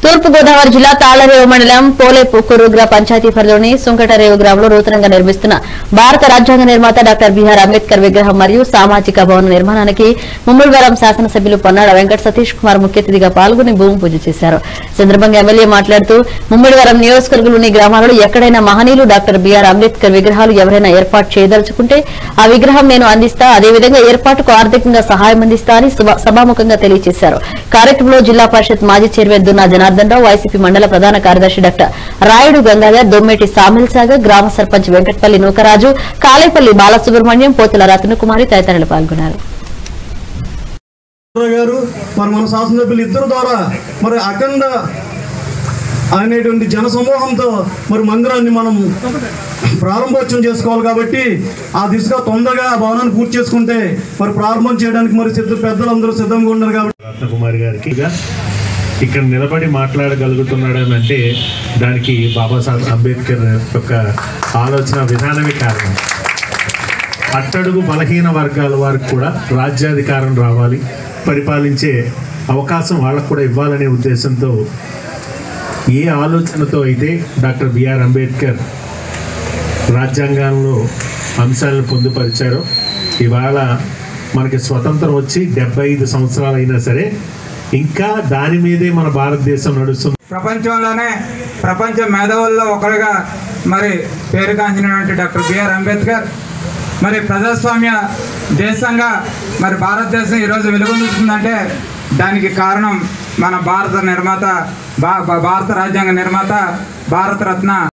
తూర్పుగోదావరి జిల్లా తాళ్లరేవు మండలం పోలేపుక్కూరు గ్రామ పంచాయతీ పరిధిలోని సుంకటరేవు గ్రామంలో నూతనంగా నిర్మిస్తున్న భారత రాజ్యాంగ నిర్మాత డాక్టర్ బిఆర్ అంబేద్కర్ విగ్రహం మరియు సామాజిక భవన నిర్మాణానికి ముమ్మడివరం శాసనసభ్యులు పొన్నాడ వెంకట సతీష్ కుమార్ ముఖ్య అతిథిగా పాల్గొని భూమి పూజ చేశారు ఈ సందర్భంగా ఎమ్మెల్యే మాట్లాడుతూ ముమ్మడివరం నియోజకవర్గంలోని గ్రామాలలో ఎక్కడైనా మహనీయులు డాక్టర్ బిఆర్ అంబేద్కర్ విగ్రహాలు ఎవరైనా ఏర్పాటు చేయదలుచుకుంటే ఆ విగ్రహం నేను అందిస్తా అదేవిధంగా ఏర్పాటుకు ఆర్థికంగా సహాయం అందిస్తా అని సభ- సభాముఖంగా తెలియజేశారు కార్యక్రమంలో జిల్లా పరిషత్ మాజీ చైర్మన్ దున్నా జనార్దన్ రావు వైసీపీ మండల ప్రధాన కార్యదర్శి డాక్టర్ రాయుడు గంగాధర్ దొమ్మేటి సామిల్ సాగర్ గ్రామ సర్పంచ్ వెంకటపల్లి నూకరాజు కాలేపల్లి బాలసుబ్రహ్మణ్యం పోతుల రత్నకుమారి తదితరులు పాల్గొన్నారు రావు గారు మరి మన శాసనసభ్యులు ఇద్దరు ద్వారా మరి అఖండ అనేటువంటి జన సమూహంతో మరి మందిరాన్ని మనం ప్రారంభోత్సవం చేసుకోవాలి కాబట్టి ఆ దిశగా తొందరగా ఆ భవనాన్ని పూర్తి చేసుకుంటే మరి ప్రారంభం చేయడానికి మరి సిద్ధ పెద్దలందరూ సిద్ధంగా ఉన్నారు కాబట్టి రత్నకుమారి గారికి ఇక్కడ నిలబడి మాట్లాడగలుగుతున్నాడని అంటే దానికి బాబాసాహెబ్ అంబేద్కర్ యొక్క ఆలోచన విధానమే కారణం అట్టడుగు బలహీన వర్గాల వారికి కూడా రాజ్యాధికారం రావాలి పరిపాలించే అవకాశం వాళ్ళకు కూడా ఇవ్వాలనే ఉద్దేశంతో ఏ ఆలోచనతో అయితే డాక్టర్ బిఆర్ అంబేద్కర్ రాజ్యాంగంలో అంశాలను పొందుపరిచారో ఇవాళ మనకి స్వతంత్రం వచ్చి డెబ్బై ఐదు సంవత్సరాలు అయినా సరే ఇంకా దాని మీదే మన భారతదేశం నడుస్తుంది ప్రపంచంలోనే ప్రపంచ మేధావుల్లో ఒకరుగా మరి పేరుగాంచినటువంటి డాక్టర్ బిఆర్ అంబేద్కర్ మరి ప్రజాస్వామ్య దేశంగా మరి భారతదేశం ఈరోజు వెలుగొందుతుందంటే దానికి కారణం మన భారత నిర్మాత భా- భారత రాజ్యాంగ నిర్మాత భారతరత్న